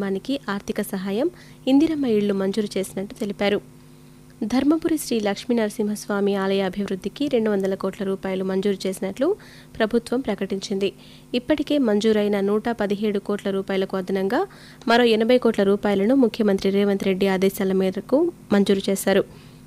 కుటుంబానికి ఆర్థిక సహాయం ఇందిరమ్మ ఇళ్లు మంజూరు చేసినట్టు తెలిపారు ధర్మపురి శ్రీ లక్ష్మీ నరసింహస్వామి ఆలయ అభివృద్ధికి రెండు వందల కోట్ల రూపాయలు మంజూరు చేసినట్లు ప్రభుత్వం ప్రకటించింది ఇప్పటికే మంజూరైన నూట పదిహేడు కోట్ల రూపాయలకు అదనంగా మరో ఎనభై కోట్ల రూపాయలను ముఖ్యమంత్రి రేవంత్ రెడ్డి ఆదేశాల మేరకు మంజూరు చేశారు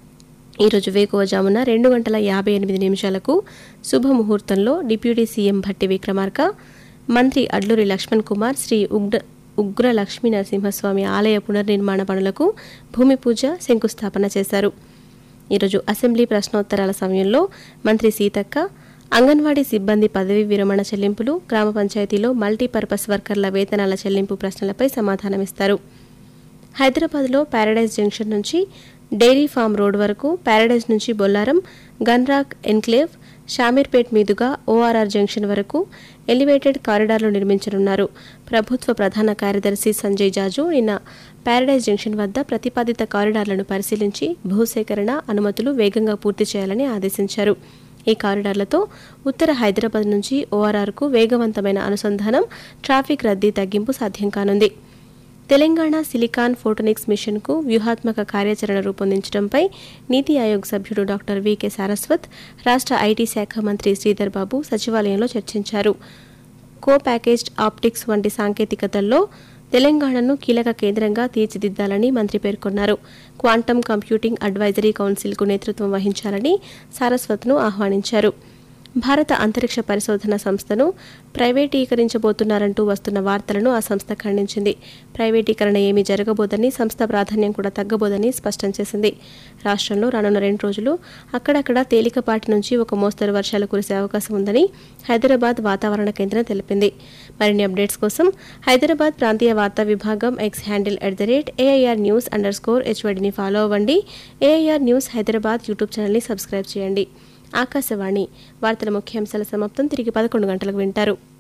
ఈరోజు వేకువజామున రెండు గంటల యాభై ఎనిమిది నిమిషాలకు శుభముహూర్తంలో డిప్యూటీ సీఎం భట్టి విక్రమార్క మంత్రి అడ్లూరి లక్ష్మణ్ కుమార్ శ్రీ ఉగ్ర ఉగ్ర లక్ష్మీ నరసింహస్వామి ఆలయ పునర్నిర్మాణ పనులకు భూమి పూజ శంకుస్థాపన చేశారు ఈరోజు అసెంబ్లీ ప్రశ్నోత్తరాల సమయంలో మంత్రి సీతక్క అంగన్వాడీ సిబ్బంది పదవీ విరమణ చెల్లింపులు గ్రామ పంచాయతీలో మల్టీపర్పస్ వర్కర్ల వేతనాల చెల్లింపు ప్రశ్నలపై సమాధానమిస్తారు హైదరాబాద్లో ప్యారడైజ్ జంక్షన్ నుంచి డైరీ ఫామ్ రోడ్ వరకు ప్యారడైజ్ నుంచి బొల్లారం గన్రాక్ ఎన్క్లేవ్ షామీర్పేట్ మీదుగా ఓఆర్ఆర్ జంక్షన్ వరకు ఎలివేటెడ్ కారిడార్లు నిర్మించనున్నారు ప్రభుత్వ ప్రధాన కార్యదర్శి సంజయ్ జాజు నిన్న ప్యారడైజ్ జంక్షన్ వద్ద ప్రతిపాదిత కారిడార్లను పరిశీలించి భూసేకరణ అనుమతులు వేగంగా పూర్తి చేయాలని ఆదేశించారు ఈ కారిడార్లతో ఉత్తర హైదరాబాద్ నుంచి ఓఆర్ఆర్కు వేగవంతమైన అనుసంధానం ట్రాఫిక్ రద్దీ తగ్గింపు సాధ్యం కానుంది తెలంగాణ సిలికాన్ ఫోటోనిక్స్ మిషన్కు వ్యూహాత్మక కార్యాచరణ రూపొందించడంపై నీతి ఆయోగ్ సభ్యుడు డాక్టర్ వికే సారస్వత్ రాష్ట్ర ఐటీ శాఖ మంత్రి శ్రీధర్ బాబు సచివాలయంలో చర్చించారు కో ప్యాకేజ్డ్ ఆప్టిక్స్ వంటి సాంకేతికతల్లో తెలంగాణను కీలక కేంద్రంగా తీర్చిదిద్దాలని మంత్రి పేర్కొన్నారు క్వాంటమ్ కంప్యూటింగ్ అడ్వైజరీ కౌన్సిల్కు నేతృత్వం వహించాలని సారస్వత్ను ఆహ్వానించారు భారత అంతరిక్ష పరిశోధన సంస్థను ప్రైవేటీకరించబోతున్నారంటూ వస్తున్న వార్తలను ఆ సంస్థ ఖండించింది ప్రైవేటీకరణ ఏమీ జరగబోదని సంస్థ ప్రాధాన్యం కూడా తగ్గబోదని స్పష్టం చేసింది రాష్ట్రంలో రానున్న రెండు రోజులు అక్కడక్కడ తేలికపాటి నుంచి ఒక మోస్తరు వర్షాలు కురిసే అవకాశం ఉందని హైదరాబాద్ వాతావరణ కేంద్రం తెలిపింది మరిన్ని అప్డేట్స్ కోసం హైదరాబాద్ ప్రాంతీయ వార్తా విభాగం X handle at the rate AIR news underscore హెచ్వడిని ఫాలో అవ్వండి ఏఐఆర్ న్యూస్ హైదరాబాద్ యూట్యూబ్ ఛానల్ని సబ్స్క్రైబ్ చేయండి ఆకాశవాణి వార్తల ముఖ్యాంశాల సమాప్తం తిరిగి పదకొండు గంటలకు వింటారు